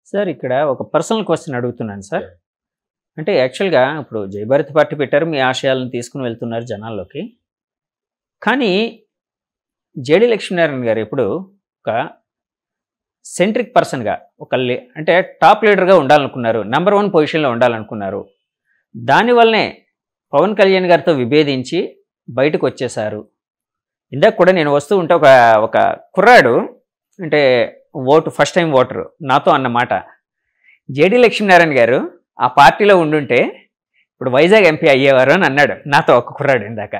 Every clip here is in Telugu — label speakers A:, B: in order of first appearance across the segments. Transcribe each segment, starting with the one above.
A: సార్ ఇక్కడ ఒక పర్సనల్ క్వశ్చన్ అడుగుతున్నాను సార్ అంటే యాక్చువల్గా ఇప్పుడు జయభారతి పార్టీ పెట్టారు మీ ఆశయాలను తీసుకుని వెళ్తున్నారు జనాల్లోకి కానీ జేడి లక్ష్మీనారాయణ గారు ఎప్పుడు ఒక సెంట్రిక్ పర్సన్గా ఒక లే- అంటే టాప్ లీడర్గా ఉండాలనుకున్నారు నెంబర్ వన్ పొజిషన్లో ఉండాలనుకున్నారు దానివల్లనే పవన్ కళ్యాణ్ గారితో విభేదించి బయటకు వచ్చేశారు ఇందాక కూడా నేను వస్తూ ఉంటే ఒక ఒక కుర్రాడు అంటే ఓటు ఫస్ట్ టైం ఓటరు నాతో అన్నమాట జేడి లక్ష్మీనారాయణ గారు ఆ పార్టీలో ఉండుంటే ఇప్పుడు వైజాగ్ ఎంపీ అయ్యేవారు అని అన్నాడు నాతో ఒక కుర్రాడు ఇందాక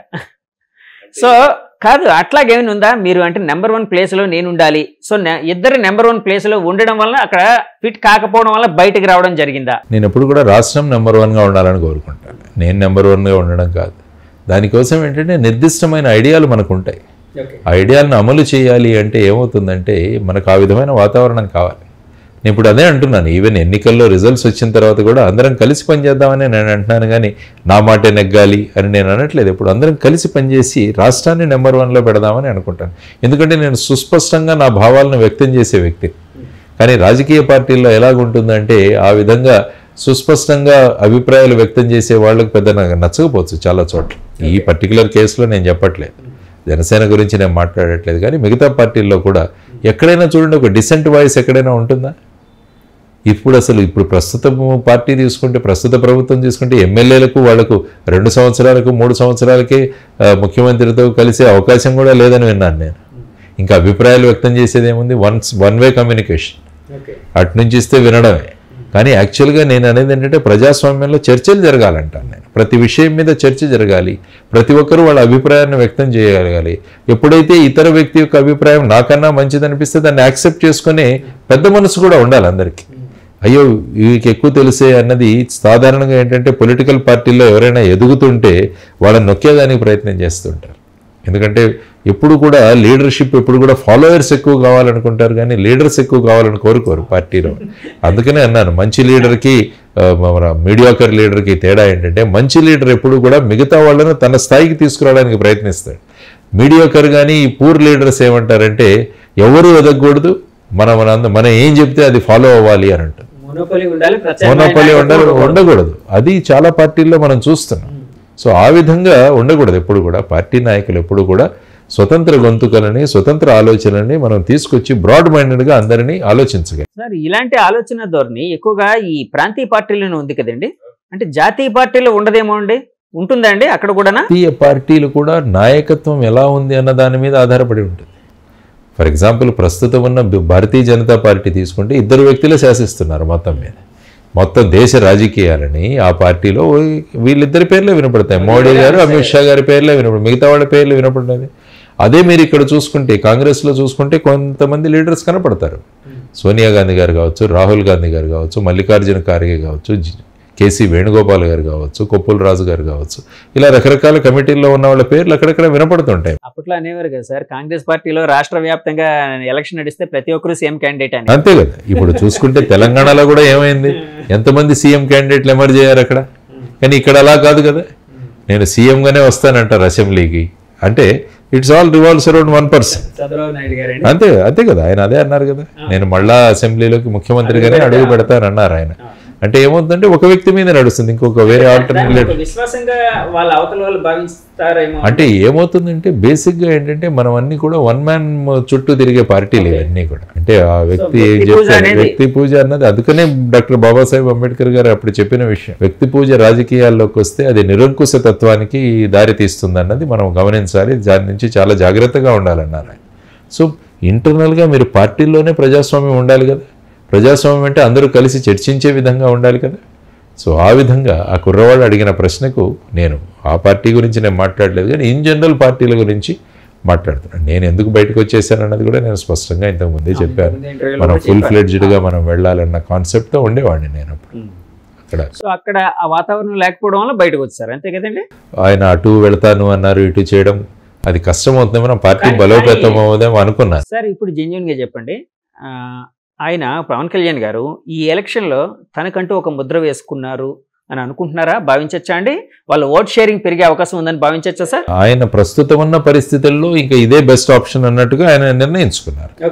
A: సో కాదు అట్లాగేమైనా ఉందా మీరు అంటే నెంబర్ వన్ ప్లేస్లో నేను ఉండాలి సో నె- ఇద్దరు నెంబర్ వన్ ప్లేస్లో ఉండడం వల్ల అక్కడ ఫిట్ కాకపోవడం వల్ల బయటకు రావడం జరిగిందా
B: నేను ఎప్పుడు కూడా రాష్ట్రం నెంబర్ వన్గా ఉండాలని కోరుకుంటాను నేను నెంబర్ వన్గా ఉండడం కాదు దానికోసం ఏంటంటే నిర్దిష్టమైన ఐడియాలు మనకు ఉంటాయి ఆ ఐడియాలను అమలు చేయాలి అంటే ఏమవుతుందంటే మనకు ఆ విధమైన వాతావరణం కావాలి నేను ఇప్పుడు అదే అంటున్నాను ఈవెన్ ఎన్నికల్లో రిజల్ట్స్ వచ్చిన తర్వాత కూడా అందరం కలిసి పనిచేద్దామని నేను అంటున్నాను కానీ నా మాటే నెగ్గాలి అని నేను అనట్లేదు ఇప్పుడు అందరం కలిసి పనిచేసి రాష్ట్రాన్ని నెంబర్ వన్లో పెడదామని అనుకుంటాను ఎందుకంటే నేను సుస్పష్టంగా నా భావాలను వ్యక్తం చేసే వ్యక్తి కానీ రాజకీయ పార్టీల్లో ఎలాగుంటుందంటే ఆ విధంగా సుస్పష్టంగా అభిప్రాయాలు వ్యక్తం చేసే వాళ్ళకి పెద్ద నాకు నచ్చకపోవచ్చు చాలా చోట్ల ఈ పర్టికులర్ కేసులో నేను చెప్పట్లేదు జనసేన గురించి నేను మాట్లాడట్లేదు కానీ మిగతా పార్టీల్లో కూడా ఎక్కడైనా చూడండి ఒక డిసెంట్ వాయిస్ ఎక్కడైనా ఉంటుందా ఇప్పుడు అసలు ఇప్పుడు ప్రస్తుత పార్టీ తీసుకుంటే ప్రస్తుత ప్రభుత్వం తీసుకుంటే ఎమ్మెల్యేలకు వాళ్లకు రెండు సంవత్సరాలకు మూడు సంవత్సరాలకే ఆ, ముఖ్యమంత్రితో కలిసే అవకాశం కూడా లేదని విన్నాను నేను ఇంకా అభిప్రాయాలు వ్యక్తం చేసేది ఏముంది వన్స్ వన్ వే కమ్యూనికేషన్ అటు నుంచి ఇస్తే వినడమే కానీ యాక్చువల్గా నేను అనేది ఏంటంటే ప్రజాస్వామ్యంలో చర్చలు జరగాలంటాను నేను ప్రతి విషయం మీద చర్చ జరగాలి ప్రతి ఒక్కరూ వాళ్ళ అభిప్రాయాన్ని వ్యక్తం చేయగలగాలి ఎప్పుడైతే ఇతర వ్యక్తి యొక్క అభిప్రాయం నాకన్నా మంచిది అనిపిస్తే దాన్ని యాక్సెప్ట్ చేసుకునే పెద్ద మనసు కూడా ఉండాలి అందరికీ అయ్యో వీరికి ఎక్కువ తెలిసే అన్నది సాధారణంగా ఏంటంటే పొలిటికల్ పార్టీల్లో ఎవరైనా ఎదుగుతుంటే వాళ్ళని నొక్కేదానికి ప్రయత్నం చేస్తుంటారు ఎందుకంటే ఎప్పుడు కూడా లీడర్షిప్ ఎప్పుడు కూడా ఫాలోవర్స్ ఎక్కువ కావాలనుకుంటారు కానీ లీడర్స్ ఎక్కువ కావాలని కోరుకోరు పార్టీలో అందుకనే అన్నాను మంచి లీడర్కి ఆ, మన మీడియాకర్ లీడర్కి తేడా ఏంటంటే మంచి లీడర్ ఎప్పుడు కూడా మిగతా వాళ్ళను తన స్థాయికి తీసుకురావడానికి ప్రయత్నిస్తాడు మీడియాకర్ కానీ ఈ పూర్ లీడర్స్ ఏమంటారంటే ఎవరు ఎదగకూడదు మన మన అంద- మనం ఏం చెప్తే అది ఫాలో అవ్వాలి అని అంటారు
A: మోనోపలి ఉండాలి
B: మోనోపలి ఉండ ఉండకూడదు అది చాలా పార్టీల్లో మనం చూస్తున్నాం సో ఆ విధంగా ఉండకూడదు ఎప్పుడు కూడా పార్టీ నాయకులు ఎప్పుడు కూడా స్వతంత్ర గొంతుకలని స్వతంత్ర ఆలోచనని మనం తీసుకొచ్చి బ్రాడ్ మైండెడ్గా అందరినీ ఆలోచించగలం
A: సార్ ఇలాంటి ఆలోచన ధోరణి ఎక్కువగా ఈ ప్రాంతీయ పార్టీలోనే ఉంది కదండి అంటే జాతీయ పార్టీలో ఉండదేమో అండి ఉంటుందా అండి అక్కడ కూడానా
B: జాతీయ పార్టీలు కూడా నాయకత్వం ఎలా ఉంది అన్న దాని మీద ఆధారపడి ఉంటుంది ఫర్ ఎగ్జాంపుల్ ప్రస్తుతం ఉన్న బి- భారతీయ జనతా పార్టీ తీసుకుంటే ఇద్దరు వ్యక్తులే శాసిస్తున్నారు మొత్తం మీద మొత్తం దేశ రాజకీయాలని ఆ పార్టీలో వీళ్ళిద్దరి పేర్లే వినపడతాయి మోడీ గారు అమిత్ షా గారి పేర్లే వినపడు మిగతా వాళ్ళ పేర్లు వినపడలేదు అదే మీరు ఇక్కడ చూసుకుంటే కాంగ్రెస్లో చూసుకుంటే కొంతమంది లీడర్స్ కనపడతారు సోనియా గాంధీ గారు కావచ్చు రాహుల్ గాంధీ గారు కావచ్చు మల్లికార్జున ఖార్గే కావచ్చు జి- కేసీ వేణుగోపాల్ గారు కావచ్చు కొప్పుల రాజు గారు కావచ్చు ఇలా రకరకాల కమిటీల్లో ఉన్న వాళ్ళ పేర్లు అక్కడక్కడ వినపడుతుంటాయి
A: అప్పట్లో అనేవారు కదా సార్ కాంగ్రెస్ పార్టీలో రాష్ట్ర వ్యాప్తంగా ఎలక్షన్ నడిస్తే ప్రతి ఒక్కరు సీఎం క్యాండిడేట్ అని
B: అంతే కదా ఇప్పుడు చూసుకుంటే తెలంగాణలో కూడా ఏమైంది ఎంతమంది సీఎం క్యాండిడేట్లు ఎమర్జ్ అయ్యారు అక్కడ కానీ ఇక్కడ అలా కాదు కదా నేను సీఎంగానే వస్తానంటారు అసెంబ్లీకి అంటే it's all revolves around one person
A: Chandrababu Naidu garu
B: అంతే అంతే కదా ఆయన అదే అన్నారు కదా నేను మళ్ళా అసెంబ్లీలోకి ముఖ్యమంత్రిగానే అడుగు పెడతానన్నారు ఆయన అంటే ఏమవుతుందంటే ఒక వ్యక్తి మీద నడుస్తుంది ఇంకొక వేరే ఆల్టర్నేట్
A: విశ్వాసంగా వాళ్ళ అవతల వాళ్ళు భావిస్తారేమో
B: అంటే ఏమవుతుందంటే బేసిక్గా ఏంటంటే మనం అన్ని కూడా వన్ మ్యాన్ చుట్టూ తిరిగే పార్టీలు ఇవన్నీ కూడా అంటే ఆ వ్యక్తి ఏం
A: వ్యక్తి పూజ
B: చెప్తారు
A: అనేది-
B: వ్యక్తి పూజ అన్నది అందుకనే డాక్టర్ బాబాసాహెబ్ అంబేద్కర్ గారు అప్పుడు చెప్పిన విషయం వ్యక్తి పూజ రాజకీయాల్లోకి వస్తే అది నిరంకుశ తత్వానికి దారి తీస్తుంది అన్నది మనం గమనించాలి దాని నుంచి చాలా జాగ్రత్తగా ఉండాలన్నారు ఆయన సో ఇంటర్నల్గా మీరు పార్టీల్లోనే ప్రజాస్వామ్యం ఉండాలి కదా ప్రజాస్వామ్యం అంటే అందరూ కలిసి చర్చించే విధంగా ఉండాలి కదా సో ఆ విధంగా ఆ కుర్రవాడు అడిగిన ప్రశ్నకు నేను ఆ పార్టీ గురించి నేను మాట్లాడలేదు కానీ ఇన్ జనరల్ పార్టీల గురించి మాట్లాడుతున్నాను నేను ఎందుకు బయటకు వచ్చేసాను అన్నది కూడా నేను స్పష్టంగా ఇంతకు ముందే చెప్పాను
A: ఇంటర్వ్యూలో
B: మనం
A: కూడా
B: ఫుల్
A: చెప్పారు.
B: ఫ్లెడ్జ్డ్గా మనం వెళ్ళాలన్న కాన్సెప్ట్తో ఉండేవాడిని నేను అప్పుడు అక్కడ
A: సో అక్కడ ఆ వాతావరణం లేకపోవడం వల్ల బయటకు వచ్చారు అంతే కదండి
B: ఆయన అటు వెళ్తాను అన్నారు ఇటు చేయడం అది కష్టం అవుతుంది మనం పార్టీ
A: కానీ-
B: బలోపేతం అవుదేమో అనుకున్నాను
A: సార్ ఇప్పుడు జెన్యున్ గా చెప్పండి ఆ, ఆయన పవన్ కళ్యాణ్ గారు ఈ ఎలక్షన్ లో తనకంటూ ఒక ముద్ర వేసుకున్నారు అని అనుకుంటున్నారా భావించచ్చా అండి వాళ్ళ ఓట్ షేరింగ్ పెరిగే అవకాశం ఉందని భావించచ్చా సార్
B: ఆయన ప్రస్తుతం ఉన్న పరిస్థితుల్లో ఇంకా ఇదే బెస్ట్ ఆప్షన్ అన్నట్టుగా ఆయన నిర్ణయించుకున్నారు
A: ఓకే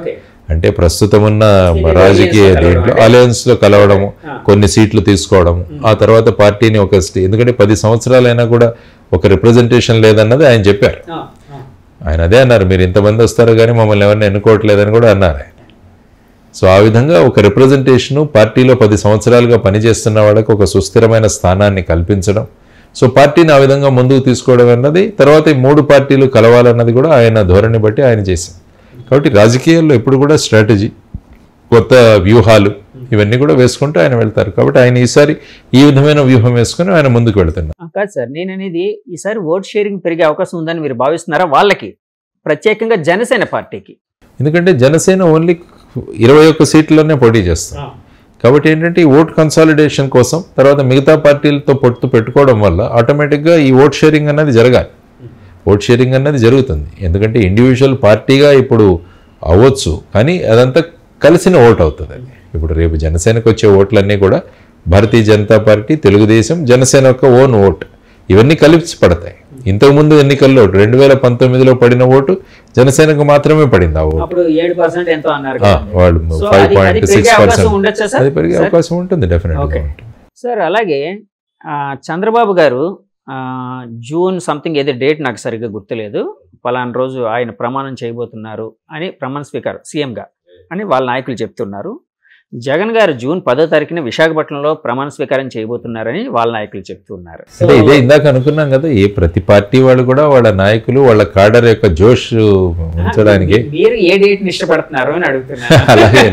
B: అంటే ప్రస్తుతం ఉన్న రాజకీయ దీంట్లో అలయన్స్ లో కలవడము కొన్ని సీట్లు తీసుకోవడం ఆ తర్వాత పార్టీని ఒక స్టే- ఎందుకంటే పది సంవత్సరాలైనా కూడా ఒక రిప్రజెంటేషన్ లేదన్నది ఆయన చెప్పారు ఆయన అదే అన్నారు మీరు ఇంతమంది వస్తారు కానీ మమ్మల్ని ఎవరిని ఎన్నుకోవట్లేదని కూడా అన్నారు ఆయన సో ఆ విధంగా ఒక రిప్రజెంటేషను పార్టీలో పది సంవత్సరాలుగా పనిచేస్తున్న వాళ్ళకి ఒక సుస్థిరమైన స్థానాన్ని కల్పించడం సో పార్టీని ఆ విధంగా ముందుకు తీసుకోవడం అన్నది తర్వాత ఈ మూడు పార్టీలు కలవాలన్నది కూడా ఆయన ధోరణి బట్టి ఆయన చేశారు కాబట్టి రాజకీయాల్లో ఎప్పుడు కూడా స్ట్రాటజీ కొత్త వ్యూహాలు ఇవన్నీ కూడా వేసుకుంటూ ఆయన వెళ్తారు కాబట్టి ఆయన ఈసారి ఈ విధమైన వ్యూహం వేసుకుని ఆయన ముందుకు వెళ్తున్నారు
A: ఆ, కాదు సార్ నేను అనేది ఈసారి ఓట్ షేరింగ్ పెరిగే అవకాశం ఉందని మీరు భావిస్తున్నారా వాళ్ళకి ప్రత్యేకంగా జనసేన పార్టీకి
B: ఎందుకంటే జనసేన ఓన్లీ ఇరవై ఒక్క సీట్లలోనే పోటీ చేస్తారు కాబట్టి ఏంటంటే ఈ ఓట్ కన్సాలిడేషన్ కోసం తర్వాత మిగతా పార్టీలతో పొత్తు పెట్టుకోవడం వల్ల ఆటోమేటిక్గా ఈ ఓట్ షేరింగ్ అన్నది జరగాలి ఓట్ షేరింగ్ అన్నది జరుగుతుంది ఎందుకంటే ఇండివిజువల్ పార్టీగా ఇప్పుడు అవ్వచ్చు కానీ అదంతా కలిసిన ఓట్ అవుతుంది అది ఇప్పుడు రేపు జనసేనకు వచ్చే ఓట్లన్నీ కూడా భారతీయ జనతా పార్టీ తెలుగుదేశం జనసేన యొక్క ఓన్ ఓట్ ఇవన్నీ కలిసి పడతాయి ఇంతకుముందు ఎన్నికల్లో రెండు వేల పంతొమ్మిదిలో పడిన ఓటు జనసేనకు మాత్రమే పడింది ఆ ఓటు
A: అప్పుడు ఏడు పర్సెంట్ ఎంతో అన్నారు
B: ఆ,
A: కదండి.
B: వాళ్ళు
A: సో
B: ఫైవ్
A: అది- అది
B: పాయింట్
A: పెరిగే
B: సిక్స్
A: అవకాశం
B: పర్సెంట్
A: ఉండొచ్చా సార్
B: అది పెరిగే
A: సార్?
B: అవకాశం ఉంటుంది డెఫినెట్గా
A: ఓకే.
B: ఉంటుంది
A: సార్ అలాగే ఆ, చంద్రబాబు గారు ఆ, జూన్ సంథింగ్ ఏదో డేట్ నాకు సరిగ్గా గుర్తులేదు పలానా రోజు ఆయన ప్రమాణం చేయబోతున్నారు అని ప్రమాణ స్పీకర్ సీఎంగా అని వాళ్ళ నాయకులు చెప్తున్నారు జగన్ గారు జూన్ పదో తారీఖున విశాఖపట్నంలో ప్రమాణ స్వీకారం చేయబోతున్నారని వాళ్ళ నాయకులు చెప్తున్నారు
B: అంటే ఇదే ఇందాక అనుకున్నాం కదా ఏ ప్రతి పార్టీ వాళ్ళు కూడా వాళ్ళ నాయకులు వాళ్ళ కాడర్ యొక్క జోష్ ఉంచడానికి
A: మీరు ఏ డేట్ ని ఇష్టపడుతున్నారు అని అడుగుతున్నారు
B: అలాగే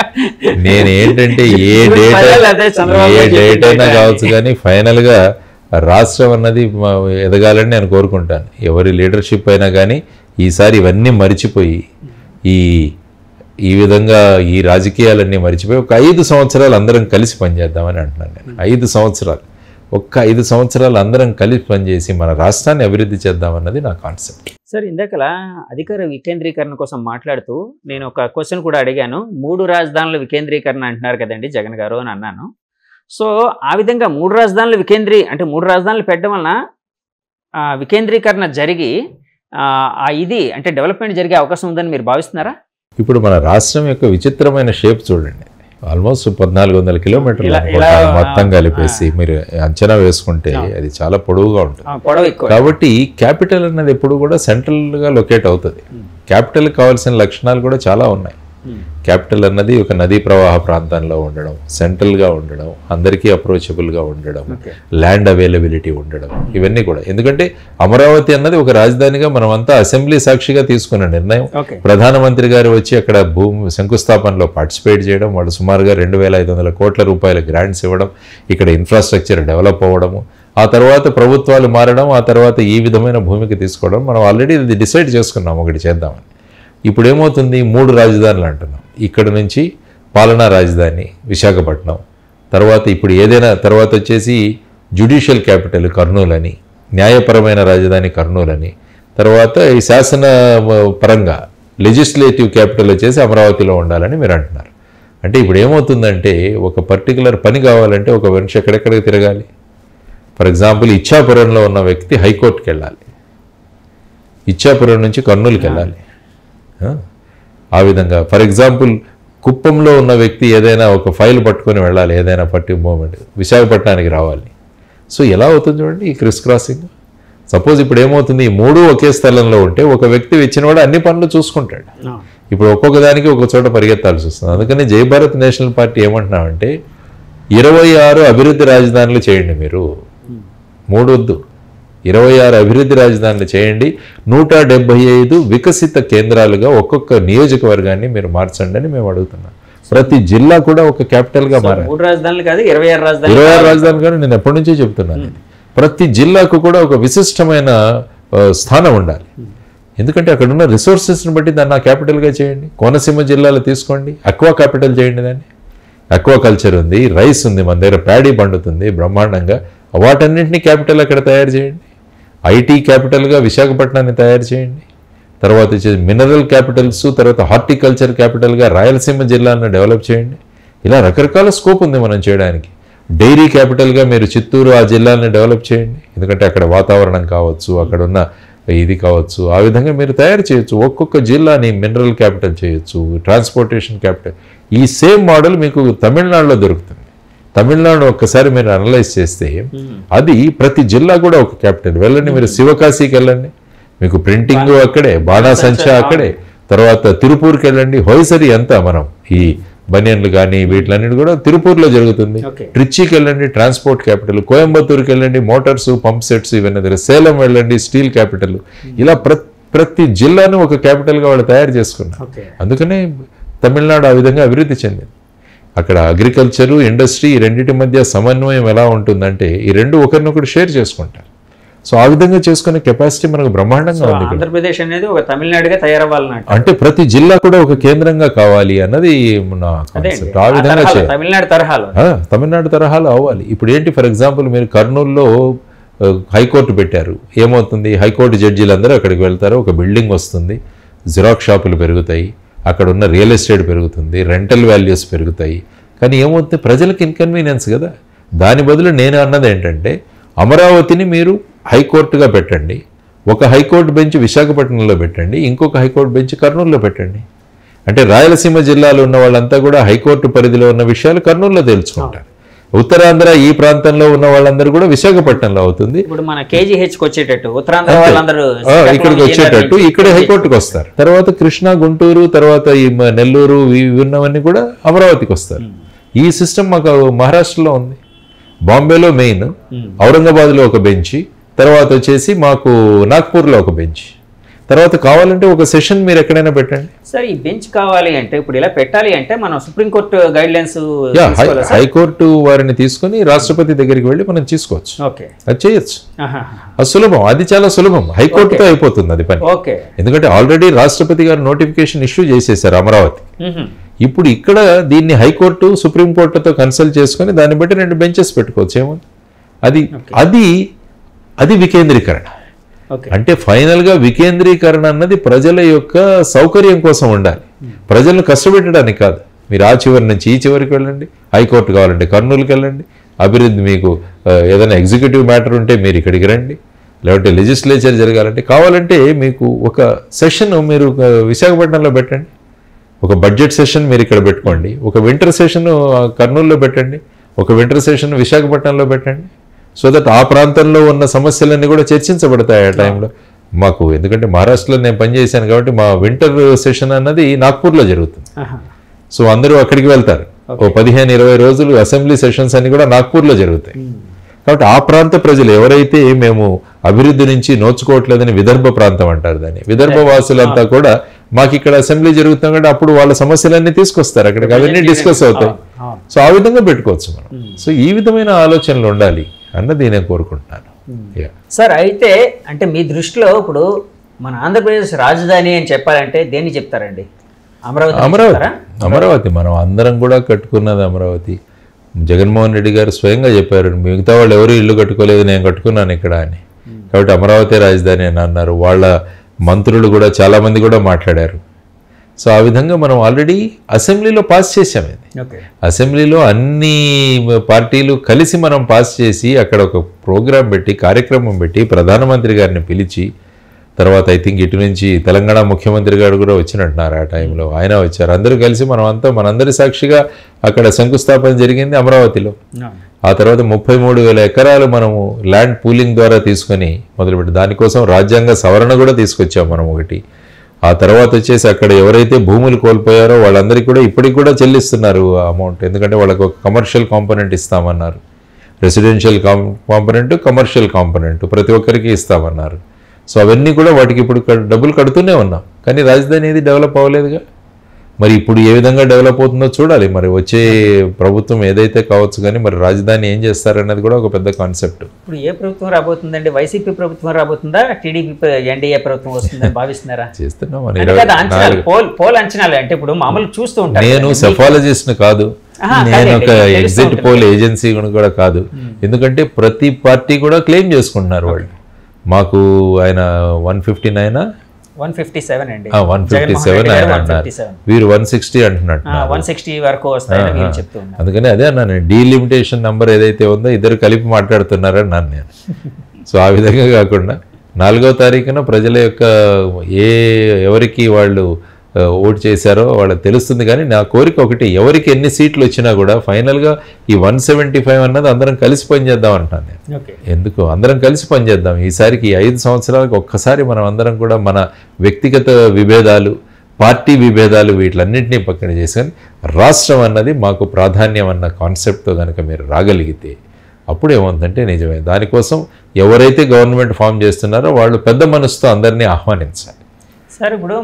B: నేను ఏంటంటే ఏ
A: జూన్
B: డేట్
A: పదేళ్ళు అదే చంద్రబాబు
B: ఏ
A: గారు చెప్పిన
B: డేట్ అయినా
A: date
B: కావచ్చు
A: అని.
B: కానీ ఫైనల్ గా రాష్ట్రం అన్నది మ- ఎదగాలని నేను కోరుకుంటాను ఎవరి లీడర్షిప్ అయినా కానీ ఈసారి ఇవన్నీ మరిచిపోయి ఈ ఈ విధంగా ఈ రాజకీయాలన్నీ మరిచిపోయి ఒక ఐదు సంవత్సరాలు అందరం కలిసి పనిచేద్దామని అంటున్నాను నేను ఐదు సంవత్సరాలు ఒక్క ఐదు సంవత్సరాలు అందరం కలిసి పనిచేసి మన రాష్ట్రాన్ని అభివృద్ధి చేద్దామన్నది నా కాన్సెప్ట్
A: సార్ ఇందాకలా అధికార వికేంద్రీకరణ కోసం మాట్లాడుతూ నేను ఒక క్వశ్చన్ కూడా అడిగాను మూడు రాజధానుల వికేంద్రీకరణ అంటున్నారు కదండి జగన్ గారు అని అన్నాను సో ఆ విధంగా మూడు రాజధానులు వికేంద్రీ అంటే మూడు రాజధానులు పెట్టడం వలన ఆ, వికేంద్రీకరణ జరిగి ఆ, ఆ ఇది అంటే డెవలప్మెంట్ జరిగే అవకాశం ఉందని మీరు భావిస్తున్నారా
B: ఇప్పుడు మన రాష్ట్రం యొక్క విచిత్రమైన షేప్ చూడండి ఆల్మోస్ట్ పద్నాలుగు వందల కిలోమీటర్లు
A: ఇలా-
B: అనుకుంటా,
A: ఇలా-
B: మొత్తం కలిపేసి మీరు అంచనా వేసుకుంటే
A: ఆ.
B: అది చాలా పొడవుగా ఉంటుంది
A: ఆ, పొడవు ఎక్కువ
B: కాబట్టి క్యాపిటల్ అన్నది ఎప్పుడు కూడా సెంట్రల్గా లొకేట్ అవుతుంది క్యాపిటల్ కావాల్సిన లక్షణాలు కూడా చాలా ఉన్నాయి
A: ఉమ్.
B: క్యాపిటల్ అన్నది ఒక నదీ ప్రవాహ ప్రాంతంలో ఉండడం సెంట్రల్గా ఉండడం అందరికీ అప్రోచబుల్గా ఉండడం
A: ఓకే
B: ల్యాండ్ అవైలబిలిటీ ఉండడం ఇవన్నీ కూడా ఎందుకంటే అమరావతి అన్నది ఒక రాజధానిగా మనం అంతా అసెంబ్లీ సాక్షిగా తీసుకున్న నిర్ణయం
A: ఓకే
B: ప్రధానమంత్రి గారు వచ్చి అక్కడ భూమి శంకుస్థాపనలో పార్టిసిపేట్ చేయడం వాళ్ళు సుమారుగా రెండు వేల ఐదు వందల కోట్ల రూపాయల గ్రాంట్స్ ఇవ్వడం ఇక్కడ ఇన్ఫ్రాస్ట్రక్చర్ డెవలప్ అవ్వడము ఆ తర్వాత ప్రభుత్వాలు మారడం ఆ తర్వాత ఈ విధమైన భూమికి తీసుకోవడం మనం ఆల్రెడీ ఇది డిసైడ్ చేసుకున్నాం ఒకటి చేద్దామని ఇప్పుడు ఏమవుతుంది మూడు రాజధానులు అంటున్నాం ఇక్కడ నుంచి పాలనా రాజధాని విశాఖపట్నం తర్వాత ఇప్పుడు ఏదైనా తర్వాత వచ్చేసి జ్యుడిషియల్ క్యాపిటల్ కర్నూలు అని న్యాయపరమైన రాజధాని కర్నూలు అని తర్వాత ఈ శాసన మ, పరంగా లెజిస్లేటివ్ క్యాపిటల్ వచ్చేసి అమరావతిలో ఉండాలని మీరు అంటున్నారు అంటే ఇప్పుడు ఏమవుతుందంటే ఒక పర్టికులర్ పని కావాలంటే ఒక మనిషి ఎక్కడెక్కడికి తిరగాలి ఫర్ ఎగ్జాంపుల్ ఇచ్చాపురంలో ఉన్న వ్యక్తి హైకోర్టుకి వెళ్ళాలి ఇచ్చాపురం నుంచి కర్నూలుకి వెళ్ళాలి ఆ? ఆ విధంగా ఫర్ ఎగ్జాంపుల్ కుప్పంలో ఉన్న వ్యక్తి ఏదైనా ఒక ఫైల్ పట్టుకొని వెళ్ళాలి ఏదైనా పట్టి మూమెంట్ విశాఖపట్నానికి రావాలి సో ఎలా అవుతుంది చూడండి ఈ క్రిస్ క్రాసింగ్ సపోజ్ ఇప్పుడు ఏమవుతుంది ఈ మూడు ఒకే స్థలంలో ఉంటే ఒక వ్యక్తి ఇచ్చినవాడు అన్ని పనులు చూసుకుంటాడు ఇప్పుడు ఒక్కొక్క దానికి ఒక చోట పరిగెత్తాల్సి వస్తుంది అందుకని జై భారత్ నేషనల్ పార్టీ ఏమంటున్నామంటే ఇరవై ఆరు అభివృద్ధి రాజధానులు చేయండి మీరు మూడు వద్దు ఇరవై ఆరు అభివృద్ధి రాజధానులు చేయండి నూట డెబ్బై ఐదు వికసిత కేంద్రాలుగా ఒక్కొక్క నియోజకవర్గాన్ని మీరు మార్చండి అని మేము అడుగుతున్నాం ప్రతి జిల్లా కూడా ఒక క్యాపిటల్గా మారాలి
A: మూడు రాజధానులు కాదు ఇరవై ఆరు రాజధానులు
B: ఇరవై ఆరు రాజధాని కానీ నేను ఎప్పటి నుంచో చెప్తున్నాను ఇది. ప్రతి జిల్లాకు కూడా ఒక విశిష్టమైన ఆ, స్థానం ఉండాలి ఎందుకంటే అక్కడ ఉన్న రిసోర్సెస్ని బట్టి దాన్ని ఆ క్యాపిటల్గా చేయండి కోనసీమ జిల్లాలో తీసుకోండి అక్వా క్యాపిటల్ చేయండి దాన్ని అక్వా కల్చర్ ఉంది రైస్ ఉంది మన దగ్గర ప్యాడీ పండుతుంది బ్రహ్మాండంగా వాటన్నింటినీ క్యాపిటల్ అక్కడ తయారు చేయండి ఐటీ క్యాపిటల్గా విశాఖపట్నాన్ని తయారు చేయండి తర్వాత వచ్చేసి మినరల్ క్యాపిటల్స్ తర్వాత హార్టికల్చర్ క్యాపిటల్గా రాయలసీమ జిల్లాను డెవలప్ చేయండి ఇలా రకరకాల స్కోప్ ఉంది మనం చేయడానికి డైరీ క్యాపిటల్గా మీరు చిత్తూరు ఆ జిల్లాని డెవలప్ చేయండి ఎందుకంటే అక్కడ వాతావరణం కావచ్చు అక్కడ ఉన్న ఇది కావచ్చు ఆ విధంగా మీరు తయారు చేయొచ్చు ఒక్కొక్క జిల్లాని మినరల్ క్యాపిటల్ చేయొచ్చు ట్రాన్స్పోర్టేషన్ క్యాపిటల్ ఈ సేమ్ మోడల్ మీకు తమిళనాడులో దొరుకుతుంది తమిళనాడు ఒక్కసారి మీరు అనలైజ్ చేస్తే అది ప్రతి జిల్లా కూడా ఒక క్యాపిటల్ వెళ్ళండి మీరు శివకాశీకి వెళ్ళండి మీకు ప్రింటింగ్ అక్కడే బాణాసంచా అక్కడే తర్వాత తిరుపూర్కి వెళ్ళండి హోయిసరి అంతా మనం ఈ బనియన్లు కానీ వీటిలన్నిటి కూడా తిరుపూర్లో జరుగుతుంది
A: ఓకే
B: ట్రిచ్చికి వెళ్ళండి ట్రాన్స్పోర్ట్ క్యాపిటల్ కోయంబత్తూరుకి వెళ్ళండి మోటార్స్ పంప్ సెట్స్ ఇవన్నీ దగ్గర సేలం వెళ్ళండి స్టీల్ క్యాపిటల్ ఇలా ప్ర- ప్రతి జిల్లాను ఒక క్యాపిటల్గా వాళ్ళు తయారు చేసుకున్నారు
A: ఓకే
B: అందుకనే తమిళనాడు ఆ విధంగా అభివృద్ధి చెందింది అక్కడ అగ్రికల్చరు ఇండస్ట్రీ ఈ రెండింటి మధ్య సమన్వయం ఎలా ఉంటుందంటే ఈ రెండు ఒకరినొకరు షేర్ చేసుకుంటారు సో ఆ విధంగా చేసుకునే కెపాసిటీ మనకు బ్రహ్మాండంగా ఉంది ఇక్కడ.
A: ఆంధ్రప్రదేశ్ అనేది ఒక తమిళనాడుగా తయారవ్వాలన్నట్టు
B: అంటే ప్రతి జిల్లా కూడా ఒక కేంద్రంగా కావాలి అన్నది నా
A: అదే
B: కాన్సెప్ట్ ఆ విధంగా
A: తరహాలో,
B: చేయాలి
A: తమిళనాడు తరహాలో
B: ఆ, తమిళనాడు తరహాలో అవ్వాలి ఇప్పుడు ఏంటి ఫర్ ఎగ్జాంపుల్ మీరు కర్నూలులో ఆ, హైకోర్టు పెట్టారు ఏమవుతుంది హైకోర్టు జడ్జీలు అందరూ అక్కడికి వెళ్తారు ఒక బిల్డింగ్ వస్తుంది జిరాక్స్ షాపులు పెరుగుతాయి అక్కడ ఉన్న రియల్ ఎస్టేట్ పెరుగుతుంది రెంటల్ వాల్యూస్ పెరుగుతాయి కానీ ఏమవుతుంది ప్రజలకు ఇన్కన్వీనియన్స్ కదా దాని బదులు నేను అన్నది ఏంటంటే అమరావతిని మీరు హైకోర్టుగా పెట్టండి ఒక హైకోర్టు బెంచ్ విశాఖపట్నంలో పెట్టండి ఇంకొక హైకోర్టు బెంచ్ కర్నూలులో పెట్టండి అంటే రాయలసీమ జిల్లాలో ఉన్న వాళ్ళంతా కూడా హైకోర్టు పరిధిలో ఉన్న విషయాలు కర్నూలులో తెలుసుకుంటారు ఉత్తరాంధ్ర ఈ ప్రాంతంలో ఉన్న వాళ్ళందరూ కూడా విశాఖపట్నంలో అవుతుంది
A: ఇప్పుడు మన కేజీహెచ్కి వచ్చేటట్టు ఉత్తరాంధ్ర వాళ్ళందరూ
B: ఆ, ఇక్కడికి వచ్చేటట్టు ఇక్కడే హైకోర్టుకి వస్తారు తర్వాత కృష్ణా గుంటూరు తర్వాత ఈ మ- నెల్లూరు ఇవి ఉన్నవన్నీ కూడా అమరావతికి వస్తారు ఈ సిస్టమ్ మాకు మహారాష్ట్రలో ఉంది బాంబేలో మెయిన్ ఔరంగాబాద్లో ఒక బెంచి తర్వాత వచ్చేసి మాకు నాగ్పూర్లో ఒక బెంచ్ తర్వాత కావాలంటే ఒక సెషన్ మీరు ఎక్కడైనా పెట్టండి
A: సార్ ఈ బెంచ్ కావాలి అంటే ఇప్పుడు ఇలా పెట్టాలి అంటే మనం సుప్రీంకోర్టు గైడ్ లైన్స్
B: యా హై- హైకోర్టు వారిని తీసుకొని రాష్ట్రపతి దగ్గరికి వెళ్ళి మనం తీసుకోవచ్చు
A: ఓకే
B: అది చేయొచ్చు
A: ఆహా.
B: అది సులభం అది చాలా సులభం హైకోర్టుతో అయిపోతుంది అది పని
A: ఓకే
B: ఎందుకంటే ఆల్రెడీ రాష్ట్రపతి గారు నోటిఫికేషన్ ఇష్యూ చేసేసారు అమరావతి
A: మ్హూ.
B: ఇప్పుడు ఇక్కడ దీన్ని హైకోర్టు సుప్రీంకోర్టుతో కన్సల్ట్ చేసుకొని దాన్ని బట్టి రెండు బెంచెస్ పెట్టుకోవచ్చు ఏముంది అది అది అది వికేంద్రీకరణ
A: ఓకే
B: అంటే ఫైనల్గా వికేంద్రీకరణ అన్నది ప్రజల యొక్క సౌకర్యం కోసం ఉండాలి ప్రజలను కష్టపెట్టడానికి కాదు మీరు ఆ చివరి నుంచి ఈ చివరికి వెళ్ళండి హైకోర్టు కావాలంటే కర్నూలుకి వెళ్ళండి అభివృద్ధి మీకు ఆ, ఏదైనా ఎగ్జిక్యూటివ్ మ్యాటర్ ఉంటే మీరు ఇక్కడికి రండి లేకపోతే లెజిస్లేచర్ జరగాలంటే కావాలంటే మీకు ఒక సెషన్ మీరు ఆ, విశాఖపట్నంలో పెట్టండి ఒక బడ్జెట్ సెషన్ మీరు ఇక్కడ పెట్టుకోండి ఒక వింటర్ సెషన్ కర్నూలులో పెట్టండి ఒక వింటర్ సెషన్ విశాఖపట్నంలో పెట్టండి సో దట్ ఆ ప్రాంతంలో ఉన్న సమస్యలన్నీ కూడా చర్చించబడతాయి ఆ టైంలో మాకు ఎందుకంటే మహారాష్ట్రలో నేను పనిచేశాను కాబట్టి మా వింటర్ సెషన్ అన్నది నాగ్పూర్లో జరుగుతుంది
A: ఆహా.
B: సో అందరూ అక్కడికి వెళ్తారు ఓ పదిహేను ఇరవై రోజులు అసెంబ్లీ సెషన్స్ అన్ని కూడా నాగ్పూర్లో జరుగుతాయి కాబట్టి ఆ ప్రాంత ప్రజలు ఎవరైతే మేము అభివృద్ధి నుంచి నోచుకోవట్లేదని విదర్భ ప్రాంతం అంటారు దాన్ని విదర్భ వాసులంతా కూడా మాకు ఇక్కడ అసెంబ్లీ జరుగుతుంది కాబట్టి అప్పుడు వాళ్ళ సమస్యలన్నీ తీసుకొస్తారు అక్కడికి అవన్నీ డిస్కస్ అవుతాయి
A: అవును.
B: సో ఆ విధంగా పెట్టుకోవచ్చు మనం సో ఈ విధమైన ఆలోచనలు ఉండాలి అన్నది నేను కోరుకుంటున్నాను Yeah.
A: సార్ అయితే అంటే మీ దృష్టిలో ఇప్పుడు మన ఆంధ్రప్రదేశ్ రాజధాని అని చెప్పాలంటే దేన్ని చెప్తారండి అమరావతి అని
B: అమరావతి
A: చెప్తారా?
B: అమరావతి మనం అందరం కూడా కట్టుకున్నది అమరావతి జగన్మోహన్ రెడ్డి గారు స్వయంగా చెప్పారు మిగతా వాళ్ళు ఎవరు ఇల్లు కట్టుకోలేదు నేను కట్టుకున్నాను ఇక్కడ అని కాబట్టి అమరావతి రాజధాని అని అన్నారు వాళ్ళ మంత్రులు కూడా చాలా మంది కూడా మాట్లాడారు సో ఆ విధంగా మనం ఆల్రెడీ అసెంబ్లీలో పాస్ చేసాం ఇది
A: ఓకే
B: అసెంబ్లీలో అన్ని పార్టీలు కలిసి మనం పాస్ చేసి అక్కడ ఒక ప్రోగ్రాం పెట్టి కార్యక్రమం పెట్టి ప్రధానమంత్రి గారిని పిలిచి తర్వాత ఐ థింక్ ఇటు నుంచి తెలంగాణ ముఖ్యమంత్రి గారు కూడా వచ్చినట్టున్నారు ఆ టైంలో ఆయన వచ్చారు అందరూ కలిసి మనం అంతా మనందరి సాక్షిగా అక్కడ శంకుస్థాపన జరిగింది అమరావతిలో ఆ తర్వాత ముప్పై మూడు వేల ఎకరాలు మనము ల్యాండ్ పూలింగ్ ద్వారా తీసుకొని మొదలుపెట్టి దానికోసం రాజ్యాంగ సవరణ కూడా తీసుకొచ్చాం మనం ఒకటి ఆ తర్వాత వచ్చేసి అక్కడ ఎవరైతే భూములు కోల్పోయారో వాళ్ళందరికీ కూడా ఇప్పటికి కూడా చెల్లిస్తున్నారు ఆ అమౌంట్ ఎందుకంటే వాళ్ళకు ఒక కమర్షియల్ కాంపోనెంట్ ఇస్తామన్నారు రెసిడెన్షియల్ కాంపోనెంట్ కమర్షియల్ కాంపోనెంట్ ప్రతి ఒక్కరికి ఇస్తామన్నారు సో అవన్నీ కూడా వాటికి ఇప్పుడు కడ్- డబ్బులు కడుతూనే ఉన్నాం కానీ రాజధాని ఏది డెవలప్ అవ్వలేదుగా మరి ఇప్పుడు ఏ విధంగా డెవలప్ అవుతుందో చూడాలి మరి వచ్చే ప్రభుత్వం ఏదైతే కావచ్చు కానీ మరి రాజధాని ఏం చేస్తారన్నది కూడా ఒక పెద్ద కాన్సెప్ట్
A: ఇప్పుడు ఏ ప్రభుత్వం రాబోతుందండి వైసీపీ ప్రభుత్వం రాబోతుందా టీడీపీ ఎన్డీఏ ప్రభుత్వం వస్తుందని భావిస్తున్నారా
B: చేస్తున్నాం మన
A: అంటే
B: ఇరవై
A: కదా అంచనాలు పోల్ పోల్ అంచనాలు అంటే ఇప్పుడు మామూలు చూస్తూ ఉంటారు
B: నేను సెఫాలజిస్ట్ కాదు
A: ఆహా,
B: నేను
A: కాదండి,
B: ఒక
A: తెలుస్తూ
B: ఎగ్జిట్
A: ఉంటుంది.
B: పోల్ ఏజెన్సీ కూడా కాదు ఎందుకంటే ప్రతి పార్టీ కూడా క్లెయిమ్ చేసుకుంటున్నారు వాళ్ళు మాకు ఆయన one fifty nine
A: one fifty seven అండి
B: వన్ ఫిఫ్టీ సెవెన్ ఆయన
A: వన్
B: అన్నారు
A: ఫిఫ్టీ సెవెన్
B: వీరు వన్ సిక్స్టీ అంటున్నట్టు
A: వన్ సిక్స్టీ వరకు వస్తాయని మీరు చెప్తూ ఉన్నారు
B: అందుకని అదే అన్నాను డీలిమిటేషన్ నంబర్ ఏదైతే ఉందో ఇద్దరు కలిపి మాట్లాడుతున్నారని అన్నాను నేను సో ఆ విధంగా కాకుండా నాలుగో తారీఖున ప్రజల యొక్క ఏ ఎవరికి వాళ్ళు ఆ, ఓటు చేశారో వాళ్ళకి తెలుస్తుంది కానీ నా కోరిక ఒకటి ఎవరికి ఎన్ని సీట్లు వచ్చినా కూడా ఫైనల్గా ఈ వన్ సెవెంటీ ఫైవ్ అన్నది అందరం కలిసి పనిచేద్దాం అంటాను నేను
A: ఓకే
B: ఎందుకు అందరం కలిసి పనిచేద్దాం ఈసారికి ఈ ఐదు సంవత్సరాలకు ఒక్కసారి మనం అందరం కూడా మన వ్యక్తిగత విభేదాలు పార్టీ విభేదాలు వీటిలన్నింటినీ పక్కన చేసుకొని రాష్ట్రం అన్నది మాకు ప్రాధాన్యం అన్న కాన్సెప్ట్తో కనుక మీరు రాగలిగితే అప్పుడు ఏమవుతుందంటే నిజమే దానికోసం ఎవరైతే గవర్నమెంట్ ఫామ్ చేస్తున్నారో వాళ్ళు పెద్ద మనసుతో అందరినీ ఆహ్వానించాలి
A: సార్ ఇప్పుడు